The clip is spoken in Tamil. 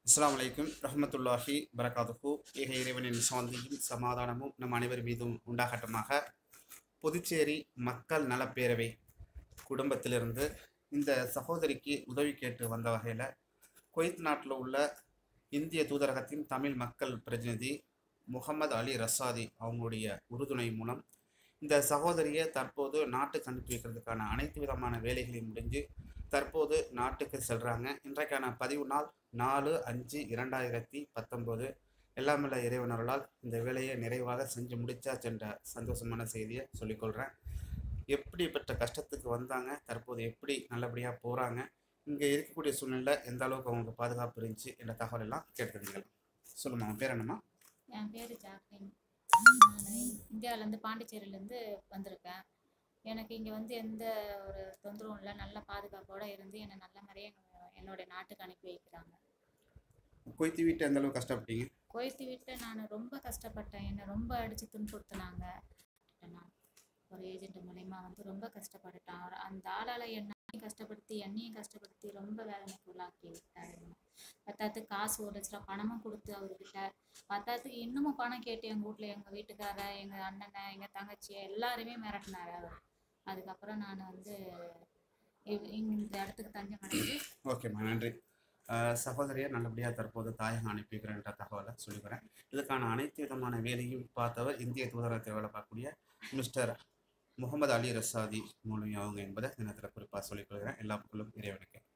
அஸ்ஸலாமு அலைக்கும் ரஹ்மத்துல்லாஹி பரகாதுஹு ஏக இறைவனின் சாந்தியும் சமாதானமும் நம் அனைவர் மீதும் உண்டாகட்டுமாக புதுச்சேரி மக்கள் நலப்பேரவை குடும்பத்திலிருந்து இந்த சகோதரிக்கு உதவி கேட்டு வந்த வகையில் குவைத் நாட்டில் உள்ள இந்திய தூதரகத்தின் தமிழ் மக்கள் பிரதிநிதி முகமது அலி ரசாதி அவங்களுடைய உறுதுணை மூலம் இந்த சகோதரியை தற்போது நாட்டுக்கு அனுப்பி வைக்கிறதுக்கான அனைத்து விதமான வேலைகளையும் முடிஞ்சு தற்போது நாட்டுக்கு செல்கிறாங்க இன்றைக்கான பதிவு நாள் நாலு அஞ்சு இரண்டாயிரத்தி பத்தொம்போது எல்லாமல்ல இறைவனர்களால் இந்த வேலையை நிறைவாக செஞ்சு முடிச்சாச்சு என்ற சந்தோஷமான செய்தியை சொல்லிக்கொள்கிறேன் எப்படிப்பட்ட கஷ்டத்துக்கு வந்தாங்க தற்போது எப்படி நல்லபடியாக போகிறாங்க இங்கே இருக்கக்கூடிய சூழ்நிலை எந்த அளவுக்கு அவங்களுக்கு பாதுகாப்பு இருந்துச்சு என்ற தகவல் எல்லாம் கேட்டு தெரிஞ்சுக்கலாம் சொல்லுமா உன் பேர் என்னம்மா என் பேர் ஜாக்லின் நான் இந்தியாவிலேருந்து பாண்டிச்சேரியிலேருந்து வந்திருக்கேன் எனக்கு இங்கே வந்து எந்த ஒரு தொந்தரவும் இல்லை நல்ல பாதுகாப்போடு இருந்து என்னை நல்ல மாதிரியே எங்க- என்னுடைய நாட்டுக்கு அனுப்பி வைக்கிறாங்க கொய்த்து வீட்டு எந்த அளவுக்கு கஷ்டப்பட்டீங்க கோயத்து வீட்டில் நான் ரொம்ப கஷ்டப்பட்டேன் என்னை ரொம்ப அடித்து துன்புறுத்துனாங்க நான் ஒரு ஏஜென்ட் மூலயமா வந்து ரொம்ப கஷ்டப்பட்டுட்டேன் அவர் அந்த ஆளால் என்னையும் கஷ்டப்படுத்தி என்னையும் கஷ்டப்படுத்தி ரொம்ப வேதனைக்கு உள்ளாக்கி விட்டார் என்னை. பத்தாத்துக்கு காசு ஒரு லட்ச ரூபா பணமும் கொடுத்து அவர்கிட்ட பத்தாத்துக்கு இன்னமும் பணம் கேட்டு எங்கள் வீட்டில் எங்கள் வீட்டுக்கார எங்கள் அண்ணனை எங்கள் தங்கச்சி எல்லாருமே மிரட்டினார் அவர் அதுக்கப்புறம் நான் வந்து இவ்- இங்க இந்த இடத்துக்கு தஞ்சம் அடைஞ்சு ஓகேம்மா நன்றி அஹ் சகோதரியை நல்லபடியாக தற்போது தாயகம் அனுப்பிக்கிறேன்ற தகவலை சொல்லிக்கிறேன் இதுக்கான அனைத்து விதமான வேலையும் பார்த்தவர் இந்திய தூதரகத்தில் வேலை பார்க்கக்கூடிய மிஸ்டர் முகமது அலி ரசாதி மூலியம் அவங்க என்பதை தினத்தில் குறிப்பாக சொல்லிக்கொள்கிறேன் எல்லா புகழும் இறைவனுக்கு